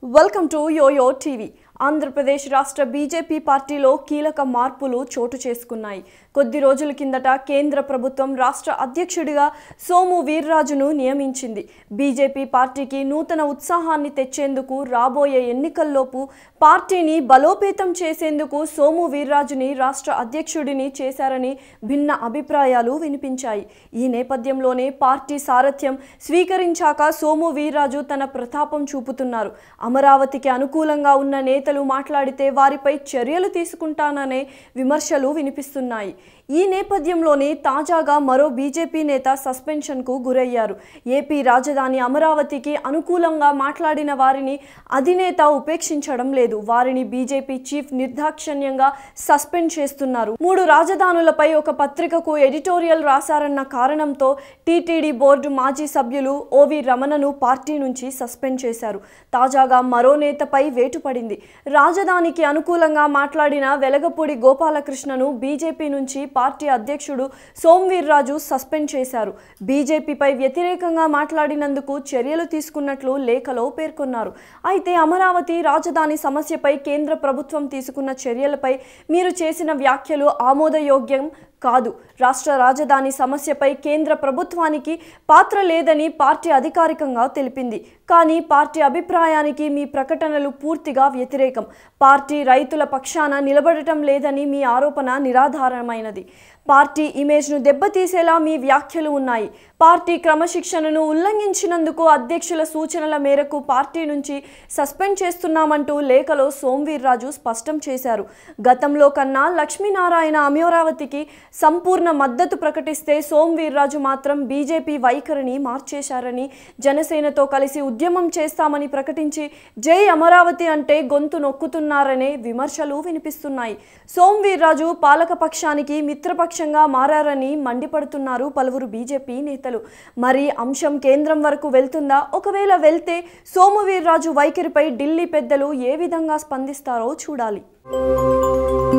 welcome to yo-yo TV Andhra Pradesh రాష్ట్ర BJP పార్టీలో కీలక మార్పులు చోటు చేసుకున్నాయి కొద్ది రోజుల కిందట కేంద్ర ప్రభుత్వం రాష్ట్ర అధ్యక్షుడిగా సోము వీర్రాజును నియమించింది బీజేపీ పార్టీకి నూతన ఉత్సాహాన్ని తెచ్చేందుకు రాబోయే ఎన్నికల్లోపు పార్టీని బలోపేతం చేసేందుకు సోము వీర్రాజుని రాష్ట్ర అధ్యక్షుడిని చేశారని భిన్న అభిప్రాయాలు వినిపించాయి ఈ నేపథ్యంలోనే పార్టీ సారథ్యం స్వీకరించాక సోము వీర్రాజు తన ప్రతాపం చూపుతున్నారు అమరావతికి అనుకూలంగా ఉన్న నేతలు మాట్లాడితే వారిపై చర్యలు తీసుకుంటాననే విమర్శలు వినిపిస్తున్నాయి ఈ నేపథ్యంలోనే తాజాగా మరో బీజేపీ నేత సస్పెన్షన్కు గురయ్యారు ఏపీ రాజధాని అమరావతికి అనుకూలంగా మాట్లాడిన వారిని అధినేత ఉపేక్షించడం లేదు వారిని బీజేపీ చీఫ్ నిర్దాక్షణ్యంగా సస్పెండ్ చేస్తున్నారు మూడు రాజధానులపై ఒక పత్రికకు ఎడిటోరియల్ రాశారన్న కారణంతో టీటీడీ బోర్డు మాజీ సభ్యులు ఓవి రమణను పార్టీ నుంచి సస్పెండ్ చేశారు తాజాగా మరో నేతపై వేటు పడింది రాజధానికి అనుకూలంగా మాట్లాడిన వెలగపూడి గోపాలకృష్ణను బీజేపీ నుంచి పార్టీ అధ్యక్షుడు సోమ్వీర్రాజు సస్పెండ్ చేశారు బీజేపీపై వ్యతిరేకంగా మాట్లాడినందుకు చర్యలు తీసుకున్నట్లు లేఖలో పేర్కొన్నారు అయితే అమరావతి రాజధాని సమస్యపై కేంద్ర ప్రభుత్వం తీసుకున్న చర్యలపై మీరు చేసిన వ్యాఖ్యలు ఆమోదయోగ్యం కాదు రాష్ట్ర రాజధాని సమస్యపై కేంద్ర ప్రభుత్వానికి పాత్ర లేదని పార్టీ అధికారికంగా తెలిపింది కానీ పార్టీ అభిప్రాయానికి మీ ప్రకటనలు పూర్తిగా వ్యతిరేకం పార్టీ రైతుల పక్షాన నిలబడటం లేదని మీ ఆరోపణ నిరాధారమైనది పార్టీ ఇమేజ్ను దెబ్బతీసేలా మీ వ్యాఖ్యలు ఉన్నాయి పార్టీ క్రమశిక్షణను ఉల్లంఘించినందుకు అధ్యక్షుల సూచనల మేరకు పార్టీ నుంచి సస్పెండ్ చేస్తున్నామంటూ లేఖలో సోమ్వీర్రాజు స్పష్టం చేశారు గతంలో కన్నా లక్ష్మీనారాయణ అమరావతికి సంపూర్ణ మద్దతు ప్రకటిస్తే సోమ్వీర్రాజు మాత్రం బీజేపీ వైఖరిని మార్చేశారని జనసేనతో కలిసి ఉద్యమం చేస్తామని ప్రకటించి జై అమరావతి అంటే గొంతు నొక్కుతున్నారనే విమర్శలు వినిపిస్తున్నాయి సోమ్వీర్రాజు పాలకపక్షానికి మిత్రపక్షంగా మారారని మండిపడుతున్నారు పలువురు బీజేపీ నేతలు మరి అంశం కేంద్రం వరకు వెళ్తుందా ఒకవేళ వెళ్తే సోము వీర్రాజు వైఖరిపై ఢిల్లీ పెద్దలు ఏ విధంగా స్పందిస్తారో చూడాలి